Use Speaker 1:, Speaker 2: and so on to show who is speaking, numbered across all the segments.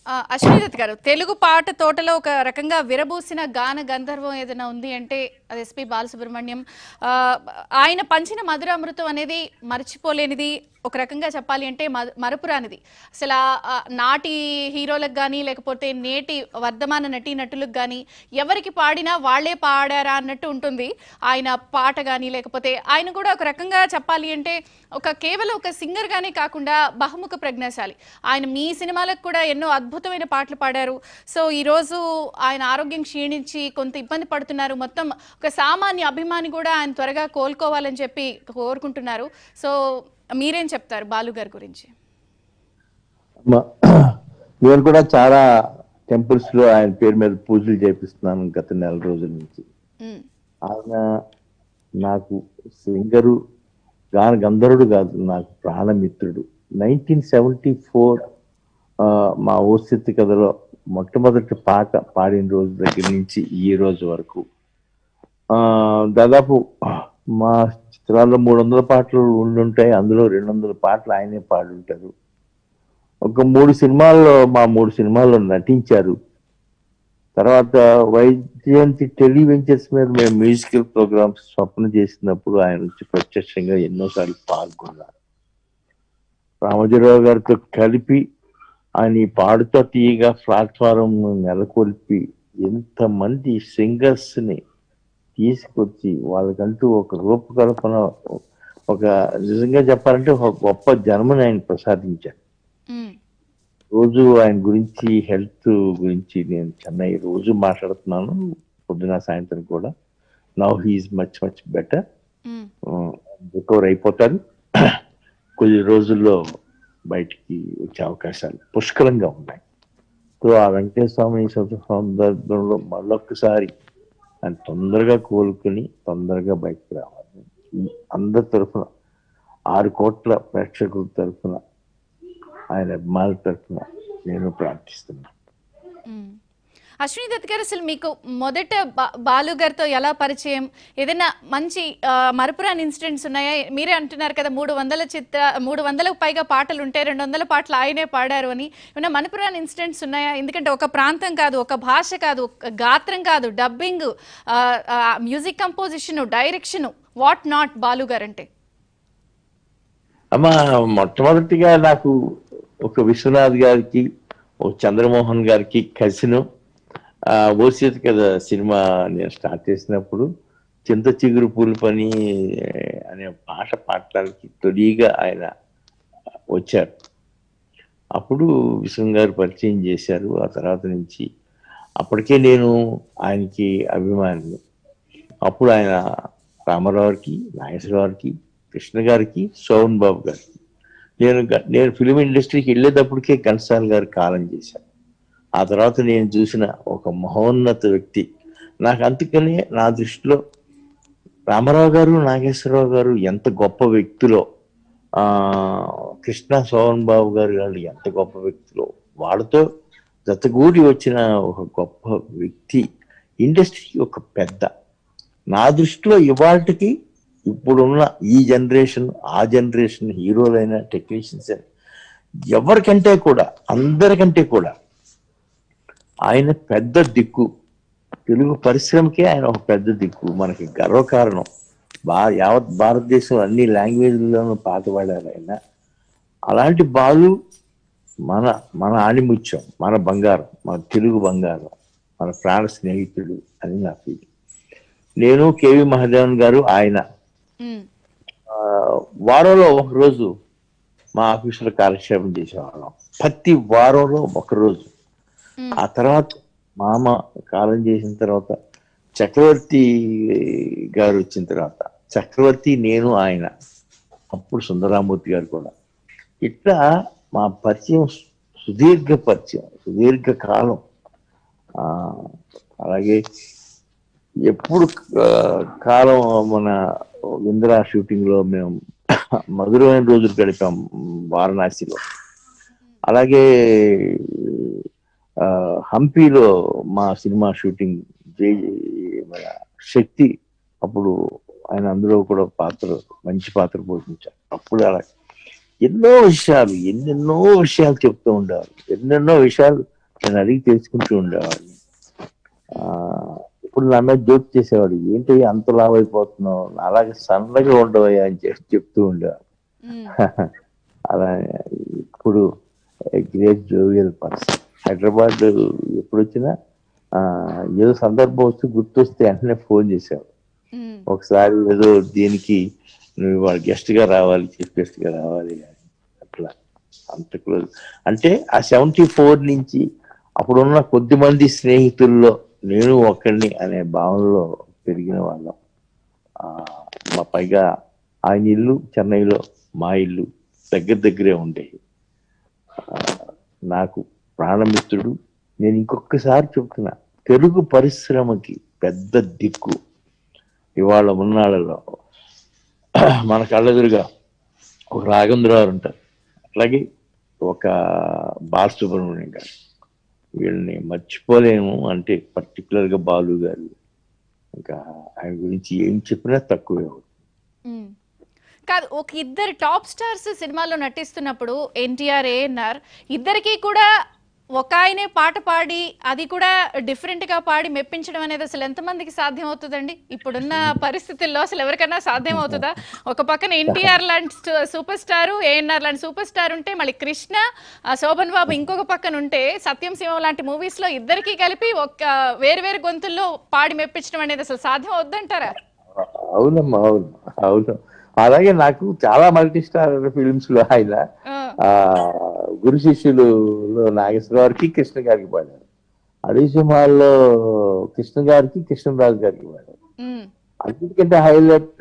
Speaker 1: ఆ, అశ్వనీదత్ గారు తెలుగు పాట తోటలో ఒక రకంగా విరబూసిన గాన గంధర్వం ఏదైనా ఉంది అంటే అది ఎస్పి బాలసుబ్రహ్మణ్యం ఆ, ఆయన పంచిన మధురామృతం అనేది మర్చిపోలేనిది ఒక రకంగా చెప్పాలి అంటే మ- మరపురానిది అసలు ఆ- ఆ నాటి హీరోలకు కానీ లేకపోతే నేటి వర్ధమాన నటీ నటులకు కానీ ఎవరికి పాడినా వాళ్ళే పాడారా అన్నట్టు ఉంటుంది ఆయన పాట కానీ లేకపోతే ఆయన కూడా ఒక రకంగా చెప్పాలి అంటే ఒక కేవలం ఒక సింగర్ గానే కాకుండా బహుముఖ ప్రజ్ఞాశాలి ఆయన మీ సినిమాలకు కూడా ఎన్నో అద్భుతమైన పాటలు పాడారు సో ఈ రోజు ఆయన ఆరోగ్యం క్షీణించి కొంత ఇబ్బంది పడుతున్నారు మొత్తం ఒక సామాన్య అభిమాని కూడా ఆయన త్వరగా కోలుకోవాలని చెప్పి కోరుకుంటున్నారు సో మీరేం చెప్తారు బాలు గారి గురించి
Speaker 2: మ- నేను కూడా చాలా టెంపుల్స్ లో ఆయన పేరు మీద పూజలు చేపిస్తున్నాను గత నెల రోజుల నుంచి
Speaker 1: ఉమ్,
Speaker 2: ఆయన నాకు సింగరు గాన గంధర్వుడు కాదు నాకు ప్రాణమిత్రుడు నైన్టీన్ సెవెంటీ ఫోర్ మా ఓస్థితి కథలో మొట్టమొదటి పాట పాడిన రోజు దగ్గర నుంచి ఈ రోజు వరకు ఆ దాదాపు మా చిత్రాల్లో మూడు వందల పాటలు ఉండుంటాయి అందులో రెండు వందల పాటలు ఆయనే పాడుంటారు ఒక మూడు సినిమాల్లో మా మూడు సినిమాల్లో నటించారు తర్వాత వైజయంతి టెలి వెంచర్స్ మీద మేము మ్యూజికల్ ప్రోగ్రామ్స్ స్వప్న చేసినప్పుడు ఆయన వచ్చి ప్రత్యక్షంగా ఎన్నోసార్లు పాల్గొన్నారు రామోజీరావు గారితో కలిపి ఆయన ఈ పాడుతో తీయగా ప్లాట్ఫారం నెలకొల్పి ఎంతమంది సింగర్స్ ని తీసుకొచ్చి వాళ్ళకంటూ ఒక రూపకల్పన ఒక నిజంగా చెప్పాలంటే ఒక గొప్ప జన్మని ఆయన ప్రసాదించారు
Speaker 1: ఉమ్,
Speaker 2: రోజు ఆయన గురించి హెల్త్ గురించి నేను చెన్నై రోజు మాట్లాడుతున్నాను పొద్దున సాయంత్రం కూడా now he's much much better
Speaker 1: um,
Speaker 2: recover అయిపోతారు కొద్ది రోజుల్లో బయటికి వచ్చే అవకాశాలు పుష్కలంగా ఉన్నాయి సో ఆ వెంకటేశ్వర స్వామి శత సందర్భంలో మళ్ళొక్కసారి ఆయన తొందరగా కోలుకుని తొందరగా బయటకు రావాలి అందరి తరఫున ఆరు కోట్ల ప్రేక్షకుల తరఫున ఆయన అభిమానుల తరఫున నేను ప్రార్థిస్తున్నాను
Speaker 1: ఉమ్. అశ్విని దత్ గారు అసలు మీకు మొదట బా- బాలు గారితో ఎలా పరిచయం ఏదైనా మంచి ఆ, మరపురాని ఇన్సిడెంట్స్ ఉన్నాయా మీరే అంటున్నారు కదా మూడు వందల చిత్ర మూడు వందలకు పైగా పాటలు ఉంటే రెండు వందల పాటలు ఆయనే పాడారు అని ఏమైనా మరపురాని ఇన్సిడెంట్స్ ఉన్నాయా ఎందుకంటే ఒక ప్రాంతం కాదు ఒక భాష కాదు ఒక గాత్రం కాదు dubbing music composition direction what not Balu గారు అంటే
Speaker 2: అమ్మా మొట్టమొదటిగా నాకు ఒక విశ్వనాథ్ గారికి ఒక చంద్రమోహన్ గారికి కసిను ఆ ఓసియత్ కదా సినిమా నేను స్టార్ట్ చేసినప్పుడు చింత చిగురు పూల పని అనే పాట పాడటానికి తొలిగా ఆయన వచ్చారు అప్పుడు విశ్వం గారు పరిచయం చేశారు ఆ తర్వాత నుంచి అప్పటికే నేను ఆయనకి అభిమానిని అప్పుడు ఆయన రామారావుకి నాగేశ్వరరావుకి కృష్ణ గారికి సోహన్ బాబు గారికి నేను గ- నేను ఫిలిం ఇండస్ట్రీకి వెళ్ళేటప్పటికే ఘంటసాల గారు కాలం చేశాను ఆ తర్వాత నేను చూసిన ఒక మహోన్నత వ్యక్తి నాకు అందుకనే నా దృష్టిలో రామారావు గారు నాగేశ్వరరావు గారు ఎంత గొప్ప వ్యక్తులో ఆ కృష్ణ సోహన్ బాబు గారు వాళ్ళు ఎంత గొప్ప వ్యక్తులో వాళ్ళతో జతగూడి వచ్చిన ఒక గొప్ప వ్యక్తి ఇండస్ట్రీ ఒక పెద్ద నా దృష్టిలో ఇవాళకి ఇప్పుడున్న ఈ జనరేషన్ ఆ జనరేషన్ హీరోలైన టెక్నీషియన్స్ అయినా ఎవరికంటే కూడా అందరికంటే కూడా ఆయన పెద్ద దిక్కు తెలుగు పరిశ్రమకే ఆయన ఒక పెద్ద దిక్కు మనకి గర్వకారణం బా యావత్ భారతదేశం అన్ని లాంగ్వేజ్లోనూ పాట పాడారు ఆయన అలాంటి బాలు మన మన ఆణిముత్యం మన బంగారం మన తెలుగు బంగారం మన ప్రాణ స్నేహితుడు అని నా ఫీలింగ్ నేను కేవి మహాదేవన్ గారు ఆయన
Speaker 1: ఉమ్,
Speaker 2: ఆ, వారంలో ఒక రోజు మా ఆఫీసులో కాలక్షేపం చేసేవాళ్ళం ప్రతి వారంలో ఒక రోజు
Speaker 1: ఉమ్,
Speaker 2: ఆ తర్వాత మామ కాలం చేసిన తర్వాత చక్రవర్తి గారు వచ్చిన తర్వాత చక్రవర్తి నేను ఆయన అప్పుడు సుందరామూర్తి గారు కూడా ఇట్లా మా పరిచయం సుదీర్ఘ పరిచయం సుదీర్ఘ కాలం ఆ, అలాగే ఎప్పుడు ఆ, కాలం మన ఇందిరా షూటింగ్ లో మేము మధురమైన రోజులు గడిపాం వారణాసిలో అలాగే ఆ, హంపీలో మా సినిమా షూటింగ్ జై మన శక్తి అప్పుడు ఆయన అందులో కూడా పాత్ర మంచి పాత్ర పోషించారు అప్పుడు అలా ఎన్నో విషయాలు ఎన్నెన్నో విషయాలు చెప్తూ ఉండేవారు ఎన్నెన్నో విషయాలు నేను అడిగి తెలుసుకుంటూ ఉండేవాడిని ఆ, ఇప్పుడు నా మీద జోక్ చేసేవాడు ఏంటి అంత లావ్ అయిపోతున్నావు అలాగే సన్నగా ఉండవయ్యా అని చెప్పి చెప్తూ ఉండేవాడు
Speaker 1: ఉమ్,
Speaker 2: అలా ఇప్పుడు గ్రేట్ జోవియల్ పర్సన్ హైదరాబాద్ ఎప్పుడు వచ్చినా ఆ, ఏదో సందర్భం వస్తే గుర్తొస్తే వెంటనే ఫోన్ చేసేవాడు
Speaker 1: ఉమ్,
Speaker 2: ఒకసారి ఏదో దీనికి నువ్వు వాళ్ళ గెస్ట్ గా రావాలి చీఫ్ గెస్ట్ గా రావాలి అని అట్లా అంత క్లోజ్ అంటే ఆ సెవెంటీ ఫోర్ నుంచి అప్పుడున్న కొద్ది మంది స్నేహితుల్లో నేను ఒక్కడిని అనే భావనలో పెరిగిన వాళ్ళం ఆ, మా పైగా ఆయన ఇల్లు చెన్నైలో మా ఇల్లు దగ్గర దగ్గరే ఉండేవి ఆ, నాకు ప్రాణమిత్రుడు నేను ఇంకొకసారి చెప్తున్నా తెలుగు పరిశ్రమకి పెద్ద దిక్కు ఇవాళ ఉన్నాళ్ళలో మన కళ్ళెదురుగా ఒక రాఘవేంద్రరావు ఉంటారు అట్లాగే ఒక బాలసుబ్రహ్మణ్యం గారు వీళ్ళని మర్చిపోలేము అంటే పర్టికులర్ గా బాలు గారు ఇంకా ఆయన గురించి ఏం చెప్పినా తక్కువే అవుతుంది
Speaker 1: ఉమ్. కాదు ఒక ఇద్దరు టాప్ స్టార్స్ సినిమాలో నటిస్తున్నప్పుడు ఎన్టీఆర్ ఏఎన్ఆర్ ఇద్దరికి కూడా ఒక ఆయనే పాట పాడి అది కూడా డిఫరెంట్ గా పాడి మెప్పించడం అనేది అసలు ఎంతమందికి సాధ్యం అవుతుందండి ఇప్పుడున్న పరిస్థితుల్లో అసలు ఎవరికైనా సాధ్యం అవుతుందా ఒక పక్కన ఎన్టీఆర్ లాంటి stu- సూపర్ స్టార్ ఏఎన్ఆర్ లాంటి సూపర్ స్టార్ ఉంటే మళ్ళీ కృష్ణ ఆ శోభన్ బాబు ఇంకొక పక్కన ఉంటే సత్యం సింహం లాంటి మూవీస్ లో ఇద్దరికి కలిపి ఒక వేరు వేరు గొంతుల్లో పాడి మెప్పించడం అనేది అసలు సాధ్యం అవుద్దంటారా
Speaker 2: అవునమ్మా అవును అవును అలాగే నాకు చాలా మల్టీ స్టార్ ఫిల్మ్స్ లో ఆయన
Speaker 1: ఆ,
Speaker 2: ఆ గురు శిష్యులు నాగేశ్వర గారికి కృష్ణ గారికి పాడారు అడవి సింహాల్లో కృష్ణ గారికి కృష్ణరాజు గారికి పాడారు
Speaker 1: ఉమ్,
Speaker 2: అన్నిటికంటే హైలైట్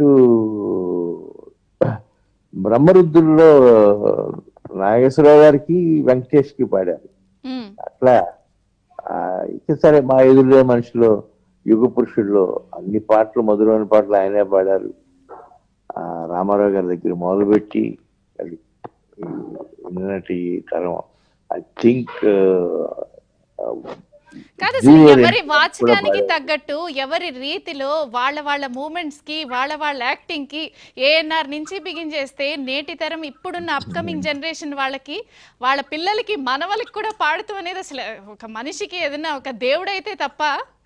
Speaker 2: బ్రహ్మరుద్రుల్లో నాగేశ్వరరావు గారికి వెంకటేష్ కి పాడారు
Speaker 1: ఉమ్,
Speaker 2: అట్లా ఆ, ఇక సరే మా ఎదురులే మనుషులు యుగ పురుషుల్లో అన్ని పాటలు మధురమైన పాటలు ఆయనే పాడారు ఆ, రామారావు గారి దగ్గర మొదలుపెట్టి అది ఈ నిన్నటి తరం ఐ థింక్
Speaker 1: కాదు అసలు ఎవరి వాచకానికి తగ్గట్టు ఎవరి రీతిలో వాళ్ళ వాళ్ళ మూమెంట్స్ కి వాళ్ళ వాళ్ళ యాక్టింగ్ కి ఏఎన్ఆర్ నుంచి బిగిన్ చేస్తే నేటి తరం ఇప్పుడున్న అప్కమింగ్ జనరేషన్ వాళ్ళకి వాళ్ళ పిల్లలకి మనవలకి కూడా పాడుతూ అనేది అసలు ఒక మనిషికి ఏదైనా ఒక దేవుడైతే తప్ప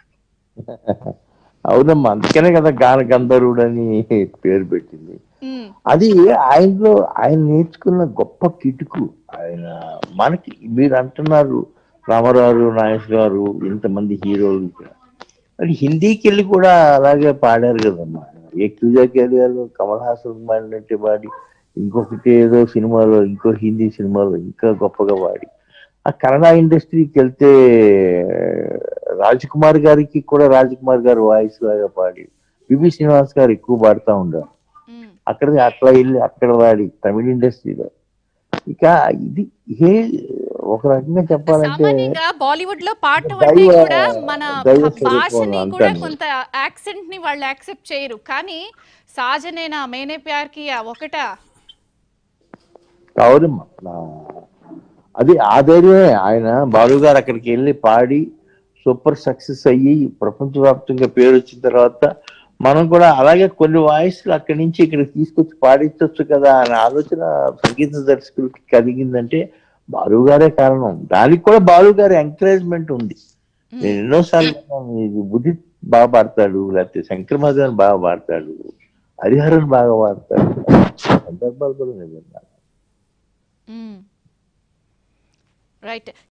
Speaker 2: అవునమ్మా అందుకనే కదా గాన గంధర్వుడు అని పేరు పెట్టింది
Speaker 1: ఉమ్,
Speaker 2: అది ఆయనలో ఆయన నేర్చుకున్న గొప్ప కిటుకు ఆయన మనకి మీరు అంటున్నారు రామారావు నాగేష్ గారు ఇంతమంది హీరోలు మరి హిందీకి వెళ్ళి కూడా అలాగే పాడారు కదమ్మా ఏ క్యూజాకేరియాలో కమల్ హాసన్ పాడినట్టే పాడి ఇంకొకటి ఏదో సినిమాలో ఇంకో హిందీ సినిమాలో ఇంకా గొప్పగా పాడి ఆ కన్నడ ఇండస్ట్రీకి వెళ్తే రాజ్ కుమార్ గారికి కూడా రాజ్ కుమార్ గారు వాయిస్ లాగా పాడి పివి శ్రీనివాస్ గారు ఎక్కువ పాడుతూ ఉండారు
Speaker 1: ఉమ్.
Speaker 2: అక్కడ అట్లా వెళ్ళి అక్కడ వాడి తమిళ ఇండస్ట్రీలో ఇక ఇది ఏ ఒక రకంగా చెప్పాలంటే
Speaker 1: సామాన్యంగా బాలీవుడ్ లో పాడటం అంటే
Speaker 2: దైవ-
Speaker 1: కూడా మన
Speaker 2: దైవ
Speaker 1: భా-
Speaker 2: స్వరూపం
Speaker 1: భాషని
Speaker 2: అంతే
Speaker 1: కూడా
Speaker 2: అండి.
Speaker 1: కొంత యాక్సెంట్ ని వాళ్ళు యాక్సెప్ట్ చేయరు కానీ సాజనేనా మేనే ప్యార్ కియా ఒకటా
Speaker 2: అవునమ్మా నా- అది ఆ ధైర్యమే ఆయన బాలు గారు అక్కడికి వెళ్ళి పాడి సూపర్ సక్సెస్ అయ్యి ప్రపంచవ్యాప్తంగా పేరు వచ్చిన తర్వాత మనం కూడా అలాగే కొన్ని వాయిస్లు అక్కడి నుంచి ఇక్కడికి తీసుకొచ్చి పాడించవచ్చు కదా అనే ఆలోచన సంగీత దర్శకులకి కలిగిందంటే బాలు గారే కారణం దానికి కూడా బాలు గారి ఎంకరేజ్మెంట్ ఉంది నేను ఎన్నోసార్లు విన్నాను, ఇది బుద్ధి బాగా పాడతాడు లేకపోతే శంకర్ మహాదేవన్ బాగా పాడతాడు హరిహరన్ బాగా పాడతాడు సందర్భాలు కూడా నేను విన్నాను
Speaker 1: రైట్